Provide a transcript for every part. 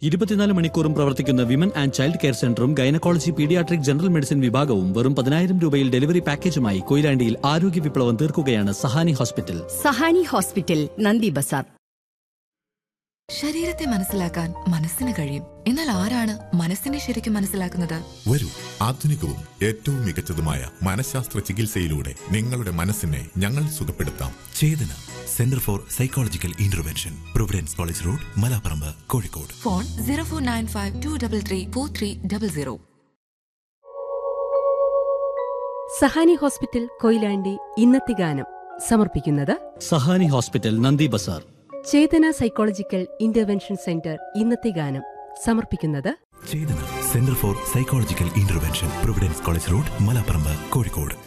ഇരുപത്തിനാല് മണിക്കൂറും പ്രവർത്തിക്കുന്ന വിമൻ ആൻഡ് ചൈൽഡ് കെയർ സെന്ററും ഗൈനക്കോളജി പീഡിയാട്രിക് ജനറൽ മെഡിസിൻ വിഭാഗവും വെറും പതിനായിരം രൂപയിൽ ഡെലിവറി പാക്കേജുമായി കൊയിലാണ്ടിയിൽ ആരോഗ്യ വിപ്ലവം തീർക്കുകയാണ് സഹാനി ഹോസ്പിറ്റൽ സഹാനി ഹോസ്പിറ്റൽ നന്ദി ബസാർ ശരീരത്തെ മനസ്സിലാക്കാൻ മനസ്സിന് കഴിയും എന്നാൽ ആരാണ് മനസ്സിനെ ശരിക്കും മനസ്സിലാക്കുന്നത് വരൂ ആധുനികവും ഏറ്റവും മികച്ചതുമായ മനഃശാസ്ത്ര ചികിത്സയിലൂടെ നിങ്ങളുടെ മനസ്സിനെ ഞങ്ങൾ സുഖപ്പെടുത്താം Chetana centre for psychological intervention providence college road Malaparamba Kozhikode phone zero four nine five two double three four three double zero Sahani hospital Koyilandy ഇന്നത്തെ ഗാനം സമർപ്പിക്കുന്നത് Sahani hospital Nandi Bazar Chetana psychological intervention centre ഇന്നത്തെ ഗാനം സമർപ്പിക്കുന്നത് Chetana centre for psychological intervention providence college road Malaparamba Kozhikode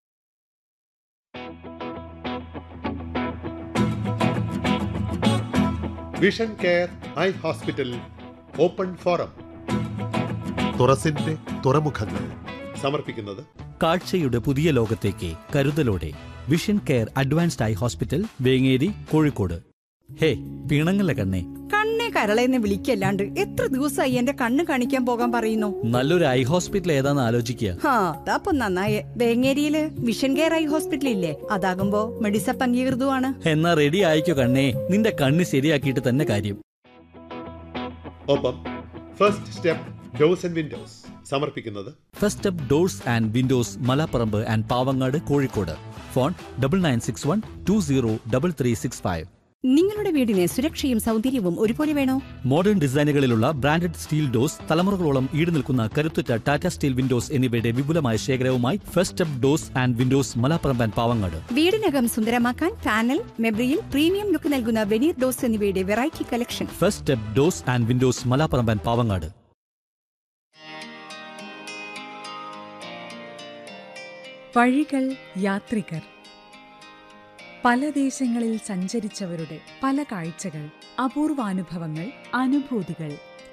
vision care eye hospital open forum തുറസിന്റെ തുറമുഖങ്ങൾ സമർപ്പിക്കുന്നത് കാഴ്ചയുടെ പുതിയ ലോകത്തേക്ക് കരുതലോടെ vision care advanced I hospital Vengeri Kozhikode ഹേ പിണങ്ങല്ല കണ്ണേ കണ്ണേ കരളെന്ന് വിളിക്കല്ലാണ്ട് എത്ര ദിവസമായി എന്റെ കണ്ണ് കാണിക്കാൻ പോകാൻ പറയുന്നു നല്ലൊരു ഐ ഹോസ്പിറ്റൽ ഏതാന്ന് ആലോചിക്കുക ഹാ അതാപ്പൊ നന്നായേ വേങ്ങേരിയില് വിഷൻ കെയർ ഐ ഹോസ്പിറ്റൽ ഇല്ലേ അതാകുമ്പോ മെഡിസപ്പ് അംഗീകൃതമാണ് എന്നാ റെഡി ആയിക്കോ കണ്ണേ നിന്റെ കണ്ണ് ശരിയാക്കിയിട്ട് തന്നെ കാര്യം ഒപ്പം first step doors and windows സമർപ്പിക്കുന്നത് first step doors and windows Malaparamba and Pavangad Kozhikode phone double nine six one two zero double three six five നിങ്ങളുടെ വീടിന് സുരക്ഷയും സൗന്ദര്യവും ഒരുപോലെ വേണോ മോഡേൺ ഡിസൈനുകളിലുള്ള ബ്രാൻഡഡ് സ്റ്റീൽ ഡോസ് തലമുറകളോളം ഈട് നിൽക്കുന്ന കരുത്തുറ്റ ടാറ്റ സ്റ്റീൽ വിൻഡോസ് എന്നിവയുടെ വിപുലമായ ശേഖരവുമായി first step doors and windows Malappuram and Pavangad വീടിനകം സുന്ദരമാക്കാൻ പാനൽ മെബ്രിയിൽ പ്രീമിയം ലുക്ക് നൽകുന്ന വെനീർ ഡോസ് എന്നിവയുടെ variety collection first step doors and windows Malappuram and Pavangad വഴികൾ യാത്രികർ പല ദേശങ്ങളിൽ സഞ്ചരിച്ചവരുടെ പല കാഴ്ചകൾ അപൂർവാനുഭവങ്ങൾ അനുഭൂതികൾ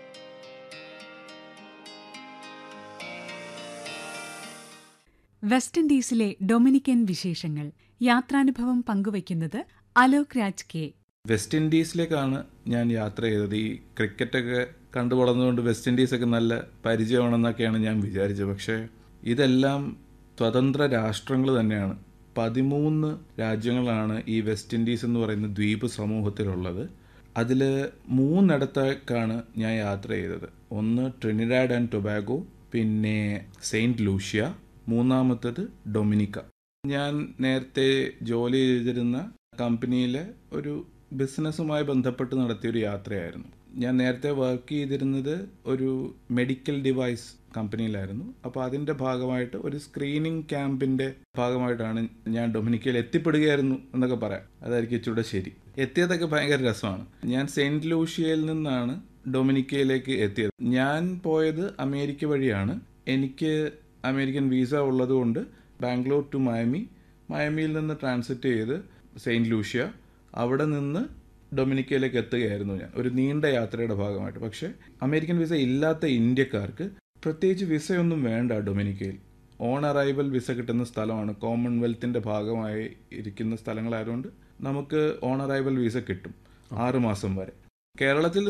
വെസ്റ്റ് ഇൻഡീസിലെ ഡൊമിനിക്കൻ വിശേഷങ്ങൾ യാത്രാനുഭവം പങ്കുവയ്ക്കുന്നത് അലോക് രാജ് കെ വെസ്റ്റ് ഇൻഡീസിലേക്കാണ് ഞാൻ യാത്ര ചെയ്തത് ഈ ക്രിക്കറ്റൊക്കെ കണ്ടു വളർന്നുകൊണ്ട് വെസ്റ്റ് ഇൻഡീസൊക്കെ നല്ല പരിചയമാണെന്നൊക്കെയാണ് ഞാൻ വിചാരിച്ചത് പക്ഷേ ഇതെല്ലാം സ്വതന്ത്ര രാഷ്ട്രങ്ങൾ തന്നെയാണ് പതിമൂന്ന് രാജ്യങ്ങളാണ് ഈ വെസ്റ്റ് ഇൻഡീസ് എന്ന് പറയുന്ന ദ്വീപ് സമൂഹത്തിലുള്ളത് അതിൽ മൂന്നിടത്തേക്കാണ് ഞാൻ യാത്ര ചെയ്തത് ഒന്ന് ട്രിനിഡാഡ് ആൻഡ് ടൊബാഗോ പിന്നെ സെയിൻറ്റ് ലൂഷ്യ മൂന്നാമത്തത് ഡൊമിനിക്ക ഞാൻ നേരത്തെ ജോലി ചെയ്തിരുന്ന കമ്പനിയിലെ ഒരു ബിസിനസ്സുമായി ബന്ധപ്പെട്ട് നടത്തിയൊരു യാത്രയായിരുന്നു ഞാൻ നേരത്തെ വർക്ക് ചെയ്തിരുന്നത് ഒരു മെഡിക്കൽ ഡിവൈസ് കമ്പനിയിലായിരുന്നു അപ്പോൾ അതിൻ്റെ ഭാഗമായിട്ട് ഒരു സ്ക്രീനിങ് ക്യാമ്പിൻ്റെ ഭാഗമായിട്ടാണ് ഞാൻ ഡൊമിനിക്കയിൽ എത്തിപ്പെടുകയായിരുന്നു എന്നൊക്കെ പറയാം അതായിരിക്കും ഇച്ചിരൂടെ ശരി എത്തിയതൊക്കെ ഭയങ്കര രസമാണ് ഞാൻ സെയിൻറ്റ് ലൂഷ്യയിൽ നിന്നാണ് ഡൊമിനിക്കയിലേക്ക് എത്തിയത് ഞാൻ പോയത് അമേരിക്ക വഴിയാണ് എനിക്ക് അമേരിക്കൻ വിസ ഉള്ളതുകൊണ്ട് ബാംഗ്ലൂർ ടു മയമി മയമിയിൽ നിന്ന് ട്രാൻസിറ്റ് ചെയ്ത് സെയിൻറ്റ് ലൂഷ്യ അവിടെ നിന്ന് ഡൊമിനിക്കയിലേക്ക് എത്തുകയായിരുന്നു ഞാൻ ഒരു നീണ്ട യാത്രയുടെ ഭാഗമായിട്ട് പക്ഷേ അമേരിക്കൻ വിസ ഇല്ലാത്ത ഇന്ത്യക്കാർക്ക് പ്രത്യേകിച്ച് വിസയൊന്നും വേണ്ട ഡൊമിനിക്കയിൽ ഓൺ അറൈവൽ വിസ കിട്ടുന്ന സ്ഥലമാണ് കോമൺവെൽത്തിൻ്റെ ഭാഗമായി ഇരിക്കുന്ന സ്ഥലങ്ങളായതുകൊണ്ട് നമുക്ക് ഓൺ അറൈവൽ വിസ കിട്ടും ആറ് മാസം വരെ കേരളത്തിൽ